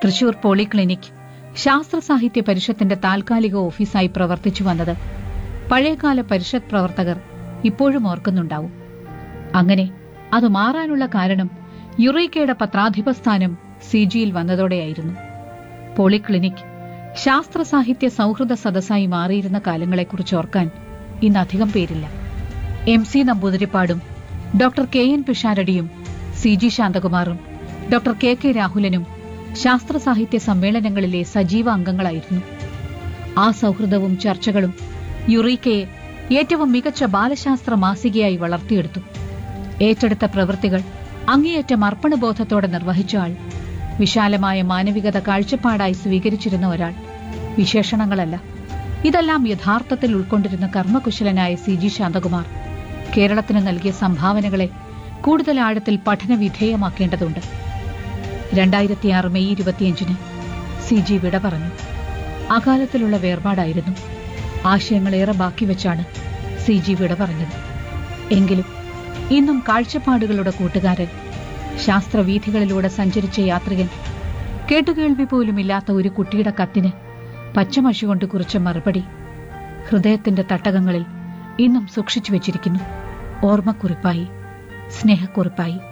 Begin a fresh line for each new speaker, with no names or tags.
Thrissur polyclinic ശാസ്ത്ര സാഹിത്യ പരിഷത്തിന്റെ താൽക്കാലിക ഓഫീസായി പ്രവർത്തിച്ചു വന്നത് പഴയകാല പരിഷത്ത് പ്രവർത്തകർ ഇപ്പോഴും ഓർക്കുന്നുണ്ടാവും അങ്ങനെ അത് മാറാനുള്ള കാരണം യുറേക്കയുടെ പത്രാധിപ സ്ഥാനം സി ജിയിൽ വന്നതോടെയായിരുന്നു പോളിക്ലിനിക് ശാസ്ത്ര സാഹിത്യ സൗഹൃദ സദസ്സായി മാറിയിരുന്ന കാലങ്ങളെക്കുറിച്ച് ഓർക്കാൻ ഇന്ന് അധികം പേരില്ല എം സി നമ്പൂതിരിപ്പാടും ഡോക്ടർ കെ എൻ പിഷാരടിയും സി ജി ശാന്തകുമാറും ഡോക്ടർ കെ കെ രാഹുലനും ശാസ്ത്ര സാഹിത്യ സമ്മേളനങ്ങളിലെ സജീവ അംഗങ്ങളായിരുന്നു ആ സൗഹൃദവും ചർച്ചകളും യുറീക്കയെ ഏറ്റവും മികച്ച ബാലശാസ്ത്ര മാസികയായി വളർത്തിയെടുത്തു ഏറ്റെടുത്ത പ്രവൃത്തികൾ അങ്ങേയറ്റം അർപ്പണബോധത്തോടെ നിർവഹിച്ച ആൾ വിശാലമായ മാനവികത കാഴ്ചപ്പാടായി സ്വീകരിച്ചിരുന്ന ഒരാൾ വിശേഷണങ്ങളല്ല ഇതെല്ലാം യഥാർത്ഥത്തിൽ ഉൾക്കൊണ്ടിരുന്ന കർമ്മകുശലനായ സി ജി ശാന്തകുമാർ കേരളത്തിന് നൽകിയ സംഭാവനകളെ കൂടുതൽ ആഴത്തിൽ പഠന വിധേയമാക്കേണ്ടതുണ്ട് രണ്ടായിരത്തിയാറ് മെയ് ഇരുപത്തിയഞ്ചിന് സി ജി വിട പറഞ്ഞു അകാലത്തിലുള്ള വേർപാടായിരുന്നു ആശയങ്ങളേറെ ബാക്കി വെച്ചാണ് സി ജി വിട പറഞ്ഞത് എങ്കിലും ഇന്നും കാഴ്ചപ്പാടുകളുടെ കൂട്ടുകാരൻ ശാസ്ത്രവീഥികളിലൂടെ സഞ്ചരിച്ച യാത്രികൻ കേട്ടുകേൾവി പോലുമില്ലാത്ത ഒരു കുട്ടിയുടെ കത്തിന് പച്ചമഷി കൊണ്ട് കുറിച്ച മറുപടി ഹൃദയത്തിന്റെ തട്ടകങ്ങളിൽ ഇന്നും സൂക്ഷിച്ചു വെച്ചിരിക്കുന്നു ഓർമ്മക്കുറിപ്പായി സ്നേഹക്കുറിപ്പായി